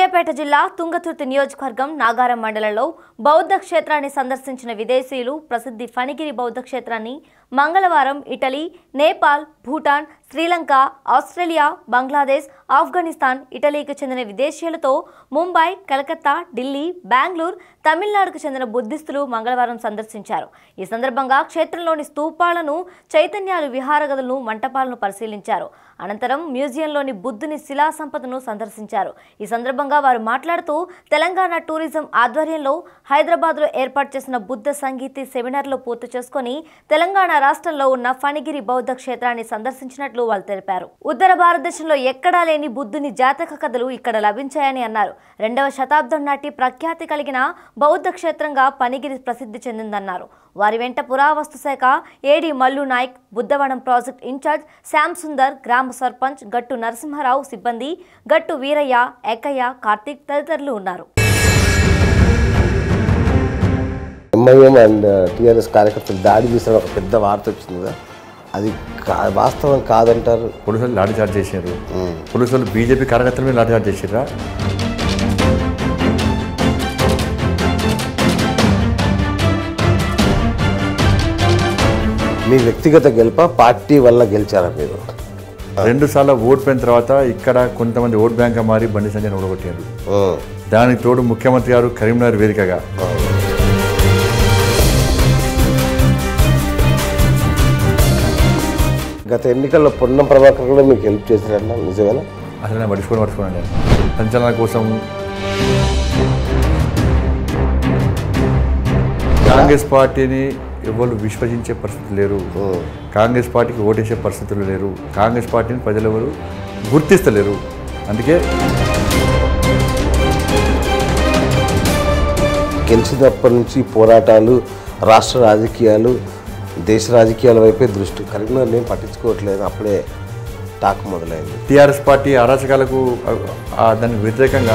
సూర్యాపేట జిల్లా తుంగతుర్తి నియోజకవర్గం నాగారం మండలంలో బౌద్ధ క్షేత్రాన్ని సందర్శించిన విదేశీయులు ప్రసిద్ధి ఫణిగిరి బౌద్ధ క్షేత్రాన్ని మంగళవారం ఇటలీ నేపాల్ భూటాన్ శ్రీలంక ఆస్ట్రేలియా బంగ్లాదేశ్ ఆఫ్ఘనిస్తాన్ ఇటలీకి చెందిన విదేశీయులతో ముంబై కలకత్తా ఢిల్లీ బెంగళూరు తమిళనాడుకు చెందిన బుద్ధిస్తులు మంగళవారం సందర్శించారు ఈ సందర్భంగా క్షేత్రంలోని స్తూపాలను చైతన్యాలు విహారగదులను మంటపాలను పరిశీలించారు అనంతరం మ్యూజియంలోని బుద్ధుని శిలా సంపదను సందర్శించారు ఈ సందర్భంగా వారు మాట్లాడుతూ తెలంగాణ టూరిజం ఆధ్వర్యంలో హైదరాబాద్లో ఏర్పాటు చేసిన బుద్ధ సంగీతి సెమినార్లు పూర్తి చేసుకొని తెలంగాణ రాష్ట్రంలో ఉన్న ఫణిగిరి బౌద్ధ క్షేత్రాన్ని సందర్శించినట్లు వాళ్ళు తెలిపారు ఉత్తర భారతదేశంలో ఎక్కడా లేని బుద్ధుని జాతక కథలు ఇక్కడ లభించాయని అన్నారు రెండవ శతాబ్దం నాటి ప్రఖ్యాతి కలిగిన బౌద్ధ క్షేత్రంగా పనిగిరి ప్రసిద్ధి చెందిందన్నారు వారి వెంట పురావస్తు శాఖ AD Mallu Naik Buddhavanam project in charge Shyam Sundar గ్రామ సర్పంచ్ గట్టు నరసింహారావు సిబ్బంది గట్టు వీరయ్య ఏకయ్య కార్తీక్ తదితరులు ఉన్నారు ఎంఐఎం అండ్ టీఆర్ఎస్ కార్యకర్తలు దాడి చేసిన ఒక పెద్ద వార్త వచ్చింది కదా అది కా- వాస్తవం కాదంటారు పోలీసులు లాఠీ చార్జ్ చేశారు పోలీసులు బీజేపీ కార్యకర్తల మీద లాఠీ చార్జ్ చేసిర్రా మీ వ్యక్తిగత గెలుప పార్టీ వల్ల గెలిచారా మీరు రెండు సార్లు ఓడిపోయిన తర్వాత ఇక్కడ కొంతమంది ఓట్ బ్యాంక్ మారి బండి సంజయ్ ఓడగొట్టారు ఉమ్. దానికి తోడు ముఖ్యమంత్రి గారు కరీంనగర్ వేదికగా గత ఎన్నికల్లో పొన్నం ప్రభాకర్ కూడా మీకు హెల్ప్ చేశారన్న నిజమేనా అసలు నేను పడుచుకొని పడుచుకున్నాను నేను సంచలనం కోసం కాంగ్రెస్ పార్టీని ఎవరు విశ్వసించే పరిస్థితి లేరు కాంగ్రెస్ పార్టీకి ఓటేసే పరిస్థితులు లేరు కాంగ్రెస్ పార్టీని ప్రజలు ఎవరు గుర్తిస్తలేరు అందుకే గెలిచినప్పటి నుంచి పోరాటాలు రాష్ట్ర రాజకీయాలు దేశ రాజకీయాల వైపే దృష్టి కరీంనగర్ నేను పట్టించుకోవట్లేదు అప్పుడే టాక్ మొదలైంది టీఆర్ఎస్ పార్టీ అరాచకాలకు ఆ- ఆ దానికి వ్యతిరేకంగా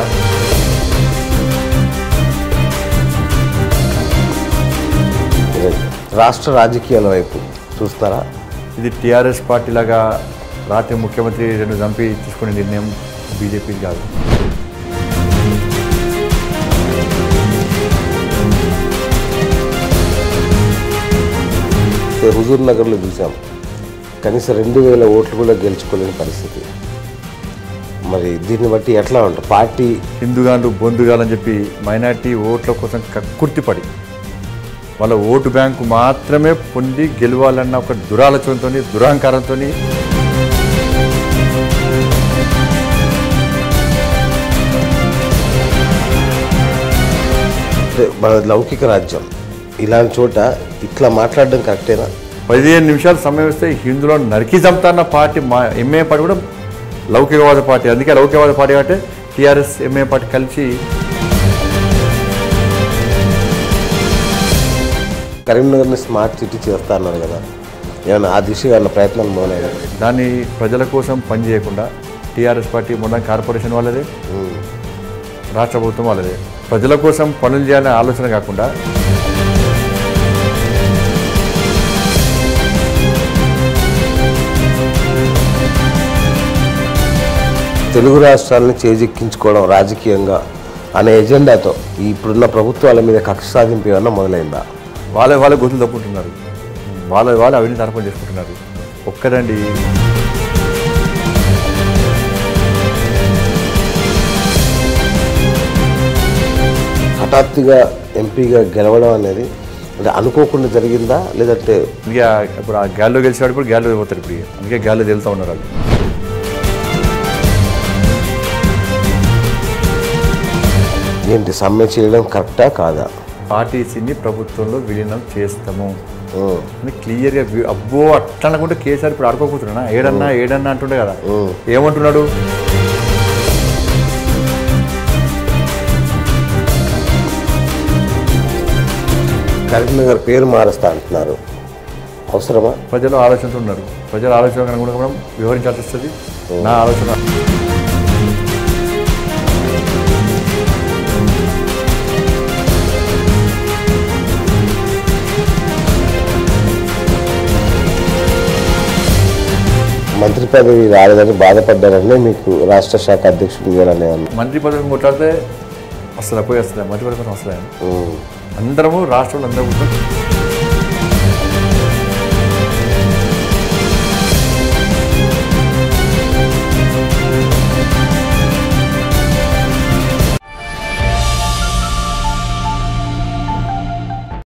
రాష్ట్ర రాజకీయాల వైపు చూస్తారా ఇది టీఆర్ఎస్ పార్టీ లాగా రాత్రి ముఖ్యమంత్రి రెండు చంపి తీసుకునే నిర్ణయం బీజేపీ కాదు హుజూర్ నగర్లో చూసాం కనీసం రెండు వేల ఓట్లు కూడా గెలుచుకోలేని పరిస్థితి మరి దీన్ని బట్టి ఎట్లా ఉంటుంది పార్టీ హిందుగాళ్ళు బొందుగాలని చెప్పి మైనార్టీ ఓట్ల కోసం కక్కుర్తిపడి వాళ్ళ ఓటు బ్యాంకు మాత్రమే పొంది గెలవాలన్న ఒక దురాలోచనతో దురహంకారంతో అంటే మన లౌకిక రాజ్యం ఇలాంటి చోట ఇట్లా మాట్లాడడం కరెక్టేనా పదిహేను నిమిషాలు సమయం ఇస్తే హిందులో నరికి చంపుతాన్న పార్టీ మా ఎంఏ పార్టీ కూడా లౌకికవాద పార్టీ అందుకే లౌకికవాద పార్టీ అంటే టీఆర్ఎస్ ఎంఏ పార్టీ కలిసి కరీంనగర్ని స్మార్ట్ సిటీ చేస్తా అన్నారు కదా ఏమైనా ఆ దిశగా ఉన్న ప్రయత్నాలు మొదలయ్యాయి దాన్ని ప్రజల కోసం పనిచేయకుండా టీఆర్ఎస్ పార్టీ మొన్న కార్పొరేషన్ వాళ్ళదే రాష్ట్ర ప్రభుత్వం వాళ్ళదే ప్రజల కోసం పనులు చేయాలనే ఆలోచన కాకుండా తెలుగు రాష్ట్రాలను చేజెక్కించుకోవడం రాజకీయంగా అనే ఎజెండాతో ఈ ఇప్పుడున్న ప్రభుత్వాల మీద కక్ష సాధింపు ఏమన్నా మొదలైందా వాళ్ళ వాళ్ళ గొంతులు తప్పుకుంటున్నారు వాళ్ళ వాళ్ళు అవినీతి ఆరోపణ చేసుకుంటున్నారు ఒక్కదండి హఠాత్తుగా ఎంపీగా గెలవడం అనేది అంటే అనుకోకుండా జరిగిందా లేదంటే ఇక ఇప్పుడు ఆ గాల్లో గెలిచేవాడు ఇప్పుడు గాల్లో పోతారు ఇప్పుడు ఇక. అందుకే గాల్లో తేలుతూ ఉన్నారు వాళ్ళు ఏంటి సమ్మె చేయడం కరెక్టా కాదా పార్టీసీని ప్రభుత్వంలో విలీనం చేస్తాము ఉం. అని క్లియర్గా వి- అబ్బో అట్లా అనుకుంటే కేసీఆర్ ఇప్పుడు ఆడుకోకపోతున్నా ఏడన్నా ఏడన్నా అంటుండే కదా ఏమంటున్నాడు కరీంనగర్ పేరు మారుస్తా అంటున్నారు అవసరమా ప్రజలు ఆలోచనతో ఉన్నారు ప్రజల ఆలోచన అనుగుణంగా మనం వివరించాల్సి వస్తుంది నా ఆలోచన మంత్రి పదవి రాలేదని బాధపడ్డారని మీకు రాష్ట్ర శాఖ అధ్యక్షుడు ఇవ్వాలనే మంత్రి పదవి కొట్లాడితే వస్తుందా పోయి వస్తుందా మంత్రి పదవి కోసం వస్తుందా అందరము రాష్ట్రంలో అందరూ కూర్చొని